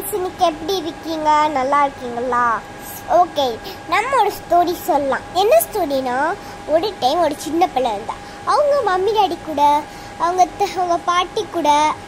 friends இன்னைக்கு எப்படி இருக்கீங்க நல்லா இருக்கீங்களா ஓகே நம்ம ஒரு ஸ்டோரி சொல்லலாம் என்ன ஸ்டோரினா ஒரு டைம் ஒரு சின்ன பிள்ளை இருந்தா அவங்க மம்மி டாடி கூட அவங்க த- அவங்க பாட்டி கூட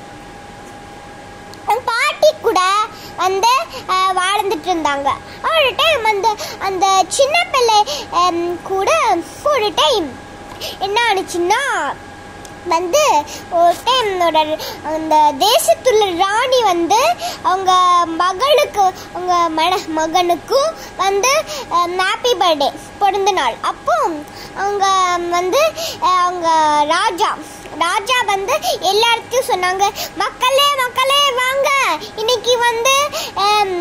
அவங்க பாட்டி கூட வந்து அஹ், வாழ்ந்துட்டு இருந்தாங்க ஒரு டைம் அந்த அந்த சின்ன பிள்ளை ஹம், கூட ஒரு டைம் என்ன ஆனுச்சுன்னா வந்து ஒரு டைம் என்னோட அந்த தேசத்துள்ள ராணி வந்து அவங்க மகளுக்கு அவங்க மன மகனுக்கும் வந்து ஹாப்பி பர்த்டே பிறந்த நாள் அப்போ அவங்க வந்து அஹ், அவங்க ராஜா ராஜா வந்து எல்லார்த்தையும் சொன்னாங்க மக்களே மக்களே வாங்க இன்னைக்கு வந்து ஹம்,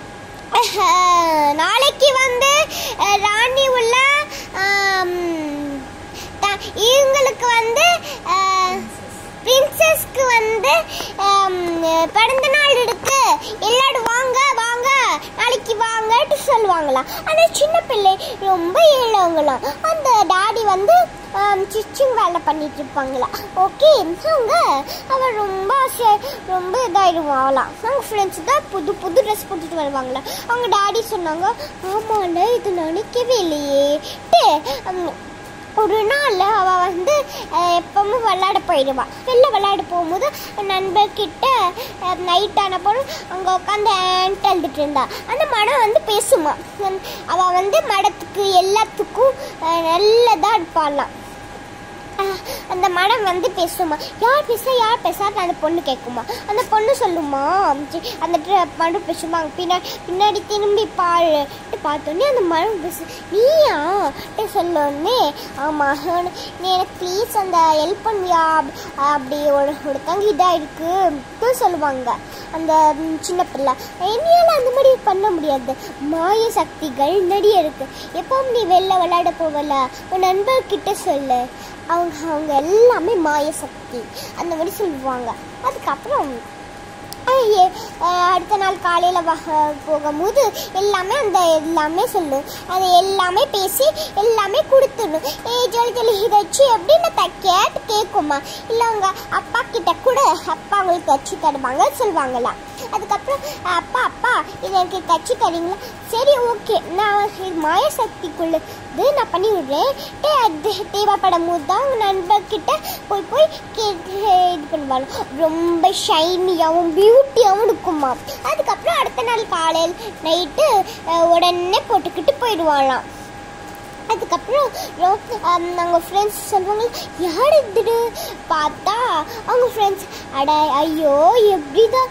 அஹ், நாளைக்கு வந்து அஹ், ராணி உள்ள ஆம், த- இவங்களுக்கு வந்து பிரின்சஸ்க்கு வந்து ஆம், பிறந்த நாள் இருக்கு எல்லாரும் வாங்க வாங்க நாளைக்கு வாங்கட்டு சொல்லுவாங்களாம் ஆனால் சின்ன பிள்ளை ரொம்ப ஏழவங்களாம் அந்த டாடி வந்து ஸ்டிச்சிங் வேலை பண்ணிட்டு இருப்பாங்களா ஓகே அவங்க அவள் ரொம்ப ஆசை ரொம்ப இதாயிடுவாங்களாம் அவங்க ஃப்ரெண்ட்ஸ் தான் புது புது ட்ரெஸ் போட்டுட்டு வருவாங்களா அவங்க டாடி சொன்னாங்க ஆமாம்ல இது நினைக்கவே இல்லையேட்டு ஹம், ஒரு நாள் அவள் வந்து அஹ், எப்பவும் விளையாட போயிடுவா வெளில விளையாட போகும்போது நண்பர்கிட்ட நைட் ஆன போதும் அங்கே உட்காந்து ஆண்ட் எழுதிட்டு இருந்தா அந்த மடம் வந்து பேசுமா ஹம், அவ வந்து மடத்துக்கு எல்லாத்துக்கும் அஹ், நல்லதா இருப்பாளாம் அஹ், அந்த மடம் வந்து பேசுமா யார் பேச யார் பேசாத அந்த பொண்ணு கேட்குமா அந்த பொண்ணு சொல்லுமா சி, அந்த ட்ர- மடம் பேசுமா பின்னாடி பின்னாடி திரும்பி பாரு பார்த்தோன்னே அந்த மரம் பேசு நீயா சொல்லோன்னே ஆமாம் நீ எனக்கு ப்ளீஸ் அந்த ஹெல்ப் பண்ணியா அப்- அப்படி ஒரு ஒருத்தங்க இதாக இருக்கு சொல்லுவாங்க அந்த ம், சின்ன பிள்ளை என்னையால அந்த மாதிரி பண்ண முடியாது மாய சக்திகள் நிறைய இருக்கு எப்பவும் நீ வெளில விளையாட போவல உன் நண்பர்கிட்ட சொல்லு அவங்க அவங்க எல்லாமே மாய சக்தி அந்த மாதிரி சொல்லுவாங்க அதுக்கப்புறம் அஹ் எ- அஹ் அடுத்த நாள் காலையில் போகும்போது எல்லாமே அந்த எல்லாமே சொல்லும் அது எல்லாமே பேசி எல்லாமே கொடுத்துடணும் ஏ ஜொலி ஜொலி இதை வச்சு எப்படின்னு த கேட்டு கேட்குமா இல்லை அவங்க அப்பா கிட்ட கூட அப்பா அவங்களுக்கு தச்சு தருவாங்க சொல்லுவாங்களாம் அதுக்கப்புறம் அப்பா அப்பா இது எனக்கு தச்சு தரீங்களா சரி ஓகே நான் இது மாய சக்திக்குள்ளது நான் பண்ணி விடுறேன் டே அது தேவைப்படும் போது தான் அவங்க நண்பர்கிட்ட போய் போய் கேட்டு இது பண்ணுவாங்க ரொம்ப ஷைனியாகவும் பியூட்டியாகவும் இருக்குமா அதுக்கப்புறம் அடுத்த நாள் காலையில் நைட்டு உடனே போட்டுக்கிட்டு போயிடுவாளாம் அதுக்கப்புறம் ரொ- ஆம், அவங்க ஃப்ரெண்ட்ஸ் சொல்லுவாங்க யார் இது பார்த்தா அவங்க ஃப்ரெண்ட்ஸ் அட ஐயோ எப்படி தான்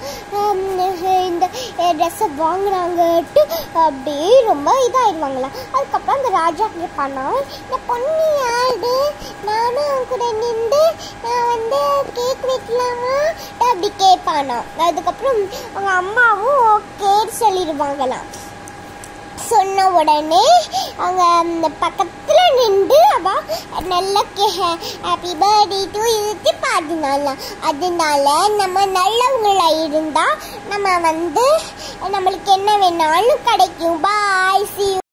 இந்த ட்ரெஸ்ஸை வாங்குறாங்கட்டு அப்படியே ரொம்ப இதாகிடுவாங்களா அதுக்கப்புறம் அந்த ராஜா கேட்பானா இந்த பொண்ணு யாரு நானும் அவங்க கூட நின்று நான் வந்து கேக் வைக்கலாமா அப்படி கேட்பானா அதுக்கப்புறம் அவங்க அம்மாவும் ஓகேன்னு சொல்லிடுவாங்களாம் சொன்ன உடனே அங்க அந்த பக்கத்துல நின்று அவ நல்ல ஹாப்பி பர்த்டே டு இது பாடினாலாம் அதனால நம்ம நல்லவங்களா இருந்தா நம்ம வந்து நம்மளுக்கு என்ன வேணாலும் கிடைக்கும் பாய் சி